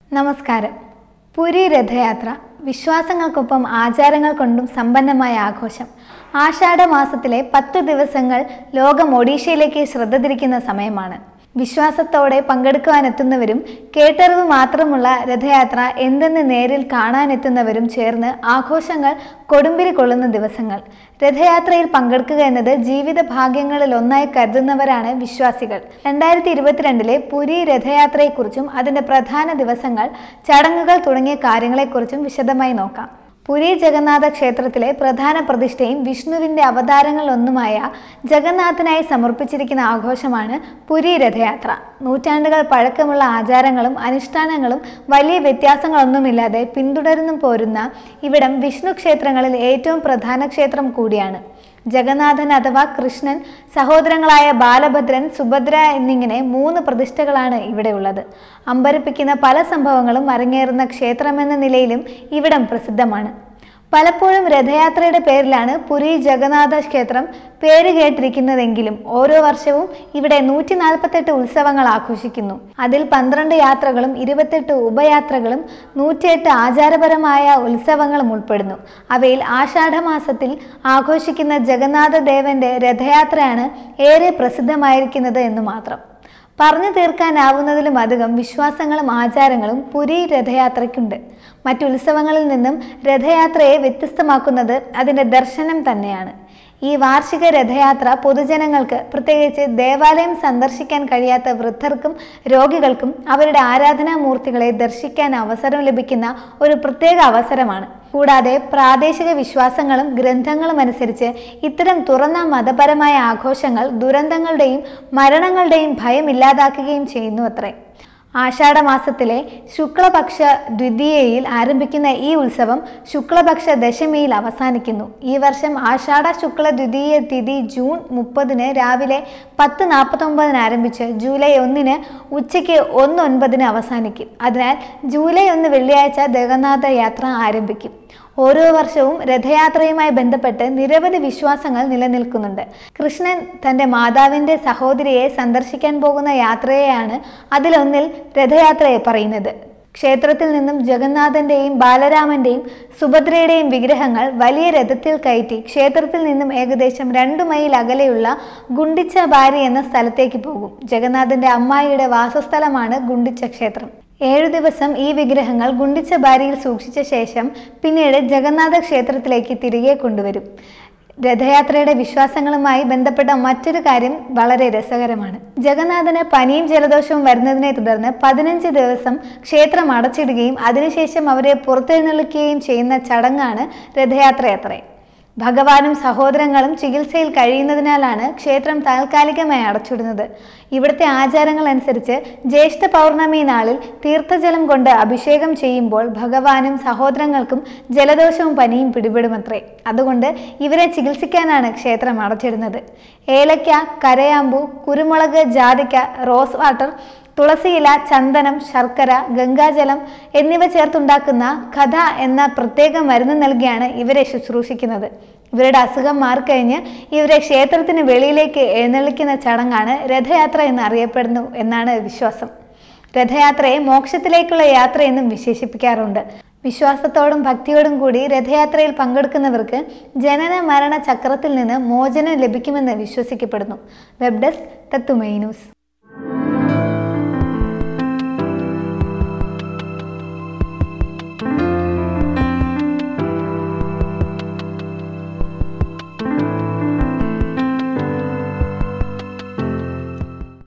നമസ്കാരം പുരി രഥയാത്ര വിശ്വാസങ്ങൾക്കൊപ്പം ആചാരങ്ങൾ കൊണ്ടും സമ്പന്നമായ ആഘോഷം ആഷാഢ മാസത്തിലെ പത്ത് ദിവസങ്ങൾ ലോകം ഒഡീഷയിലേക്ക് ശ്രദ്ധ തിരിക്കുന്ന സമയമാണ് വിശ്വാസത്തോടെ പങ്കെടുക്കുവാനെത്തുന്നവരും കേട്ടറിവ് മാത്രമുള്ള രഥയാത്ര എന്തെന്ന് നേരിൽ കാണാനെത്തുന്നവരും ചേർന്ന് ആഘോഷങ്ങൾ കൊടുമ്പിരി കൊള്ളുന്ന ദിവസങ്ങൾ രഥയാത്രയിൽ പങ്കെടുക്കുക എന്നത് ജീവിത ഭാഗ്യങ്ങളിൽ ഒന്നായി കരുതുന്നവരാണ് വിശ്വാസികൾ രണ്ടായിരത്തി ഇരുപത്തിരണ്ടിലെ പുരി രഥയാത്രയെക്കുറിച്ചും അതിൻ്റെ പ്രധാന ദിവസങ്ങൾ ചടങ്ങുകൾ തുടങ്ങിയ കാര്യങ്ങളെക്കുറിച്ചും വിശദമായി നോക്കാം പുരി ജഗന്നാഥ ക്ഷേത്രത്തിലെ പ്രധാന പ്രതിഷ്ഠയും വിഷ്ണുവിൻ്റെ അവതാരങ്ങളിലൊന്നുമായ ജഗന്നാഥനായി സമർപ്പിച്ചിരിക്കുന്ന ആഘോഷമാണ് പുരി രഥയാത്ര നൂറ്റാണ്ടുകൾ പഴക്കമുള്ള ആചാരങ്ങളും അനുഷ്ഠാനങ്ങളും വലിയ വ്യത്യാസങ്ങളൊന്നുമില്ലാതെ പിന്തുടർന്നു പോരുന്ന ഇവിടം വിഷ്ണു ക്ഷേത്രങ്ങളിൽ ഏറ്റവും പ്രധാന ക്ഷേത്രം കൂടിയാണ് ജഗന്നാഥൻ അഥവാ കൃഷ്ണൻ സഹോദരങ്ങളായ ബാലഭദ്രൻ സുഭദ്ര എന്നിങ്ങനെ മൂന്ന് പ്രതിഷ്ഠകളാണ് ഇവിടെ ഉള്ളത് അമ്പരപ്പിക്കുന്ന പല സംഭവങ്ങളും അരങ്ങേറുന്ന ക്ഷേത്രമെന്ന നിലയിലും ഇവിടം പ്രസിദ്ധമാണ് പലപ്പോഴും രഥയാത്രയുടെ പേരിലാണ് പുരി ജഗന്നാഥ ക്ഷേത്രം പേര് കേട്ടിരിക്കുന്നതെങ്കിലും ഓരോ വർഷവും ഇവിടെ നൂറ്റി നാൽപ്പത്തെട്ട് ഉത്സവങ്ങൾ ആഘോഷിക്കുന്നു അതിൽ പന്ത്രണ്ട് യാത്രകളും ഇരുപത്തെട്ട് ഉപയാത്രകളും നൂറ്റിയെട്ട് ആചാരപരമായ ഉത്സവങ്ങളും ഉൾപ്പെടുന്നു അവയിൽ ആഷാഢമാസത്തിൽ ആഘോഷിക്കുന്ന ജഗന്നാഥ ദേവന്റെ രഥയാത്രയാണ് ഏറെ പ്രസിദ്ധമായിരിക്കുന്നത് എന്ന് മാത്രം പറഞ്ഞു തീർക്കാനാവുന്നതിലും അധികം വിശ്വാസങ്ങളും ആചാരങ്ങളും പുരി രഥയാത്രയ്ക്കുണ്ട് മറ്റു ഉത്സവങ്ങളിൽ നിന്നും രഥയാത്രയെ വ്യത്യസ്തമാക്കുന്നത് അതിൻ്റെ ദർശനം തന്നെയാണ് ഈ വാർഷിക രഥയാത്ര പൊതുജനങ്ങൾക്ക് പ്രത്യേകിച്ച് ദേവാലയം സന്ദർശിക്കാൻ കഴിയാത്ത വൃദ്ധർക്കും രോഗികൾക്കും അവരുടെ ആരാധനാമൂർത്തികളെ ദർശിക്കാൻ അവസരം ലഭിക്കുന്ന ഒരു പ്രത്യേക അവസരമാണ് കൂടാതെ പ്രാദേശിക വിശ്വാസങ്ങളും ഗ്രന്ഥങ്ങളും അനുസരിച്ച് ഇത്തരം തുറന്ന മതപരമായ ആഘോഷങ്ങൾ ദുരന്തങ്ങളുടെയും മരണങ്ങളുടെയും ഭയം ഇല്ലാതാക്കുകയും ചെയ്യുന്നു അത്രേ ആഷാഢമാസത്തിലെ ശുക്ലപക്ഷ ദ്വിതീയയിൽ ആരംഭിക്കുന്ന ഈ ഉത്സവം ശുക്ലപക്ഷ ദശമിയിൽ അവസാനിക്കുന്നു ഈ വർഷം ആഷാഢ ശുക്ല ദ്വിതീയ തിഥി ജൂൺ മുപ്പതിന് രാവിലെ പത്ത് നാൽപ്പത്തൊമ്പതിന് ആരംഭിച്ച് ജൂലൈ ഒന്നിന് ഉച്ചയ്ക്ക് ഒന്ന് ഒൻപതിന് അവസാനിക്കും അതിനാൽ ജൂലൈ ഒന്ന് വെള്ളിയാഴ്ച ജഗന്നാഥ യാത്ര ആരംഭിക്കും ഓരോ വർഷവും രഥയാത്രയുമായി ബന്ധപ്പെട്ട് നിരവധി വിശ്വാസങ്ങൾ നിലനിൽക്കുന്നുണ്ട് കൃഷ്ണൻ തൻ്റെ മാതാവിൻ്റെ സഹോദരിയെ സന്ദർശിക്കാൻ പോകുന്ന യാത്രയെയാണ് അതിലൊന്നിൽ രഥയാത്രയെ പറയുന്നത് ക്ഷേത്രത്തിൽ നിന്നും ജഗന്നാഥന്റെയും ബാലരാമന്റെയും സുഭദ്രയുടെയും വിഗ്രഹങ്ങൾ വലിയ രഥത്തിൽ കയറ്റി ക്ഷേത്രത്തിൽ നിന്നും ഏകദേശം രണ്ടു മൈൽ അകലെയുള്ള ഗുണ്ടിച്ച ബാരി എന്ന സ്ഥലത്തേക്ക് പോകും ജഗന്നാഥന്റെ അമ്മായിയുടെ വാസസ്ഥലമാണ് ഗുണ്ടിച്ച ക്ഷേത്രം ഏഴു ദിവസം ഈ വിഗ്രഹങ്ങൾ ഗുണ്ടിച്ച ബാരിയിൽ സൂക്ഷിച്ച ശേഷം പിന്നീട് ജഗന്നാഥ ക്ഷേത്രത്തിലേക്ക് തിരികെ കൊണ്ടുവരും രഥയാത്രയുടെ വിശ്വാസങ്ങളുമായി ബന്ധപ്പെട്ട മറ്റൊരു കാര്യം വളരെ രസകരമാണ് ജഗന്നാഥന് പനിയും ജലദോഷവും വരുന്നതിനെ തുടർന്ന് പതിനഞ്ച് ദിവസം ക്ഷേത്രം അടച്ചിടുകയും അതിനുശേഷം അവരെ പുറത്തെഴുന്നള്ളിക്കുകയും ചെയ്യുന്ന ചടങ്ങാണ് രഥയാത്രയത്രേ ഭഗവാനും സഹോദരങ്ങളും ചികിത്സയിൽ കഴിയുന്നതിനാലാണ് ക്ഷേത്രം താൽക്കാലികമായി അടച്ചിടുന്നത് ഇവിടുത്തെ ആചാരങ്ങൾ അനുസരിച്ച് ജ്യേഷ്ഠ പൗർണമി നാളിൽ തീർത്ഥജലം കൊണ്ട് അഭിഷേകം ചെയ്യുമ്പോൾ ഭഗവാനും സഹോദരങ്ങൾക്കും ജലദോഷവും പനിയും പിടിപെടുമത്രേ അതുകൊണ്ട് ഇവരെ ചികിത്സിക്കാനാണ് ക്ഷേത്രം അടച്ചിടുന്നത് ഏലക്ക കരയാമ്പു കുരുമുളക് ജാതിക്ക റോസ് വാട്ടർ തുളസിയില ചന്ദനം ശർക്കര ഗംഗാജലം എന്നിവ ചേർത്തുണ്ടാക്കുന്ന കഥ എന്ന പ്രത്യേക മരുന്ന് നൽകിയാണ് ഇവരെ ശുശ്രൂഷിക്കുന്നത് ഇവരുടെ അസുഖം മാറിക്കഴിഞ്ഞ് ഇവരെ ക്ഷേത്രത്തിന് വെളിയിലേക്ക് എഴുന്നള്ളിക്കുന്ന ചടങ്ങാണ് രഥയാത്ര എന്ന് അറിയപ്പെടുന്നു എന്നാണ് വിശ്വാസം രഥയാത്രയെ മോക്ഷത്തിലേക്കുള്ള യാത്രയെന്നും വിശേഷിപ്പിക്കാറുണ്ട് വിശ്വാസത്തോടും ഭക്തിയോടും കൂടി രഥയാത്രയിൽ പങ്കെടുക്കുന്നവർക്ക് ജനന മരണ ചക്രത്തിൽ നിന്ന് മോചനം ലഭിക്കുമെന്ന് വിശ്വസിക്കപ്പെടുന്നു വെബ് ഡെസ്ക് തത്തുമൈ ന്യൂസ്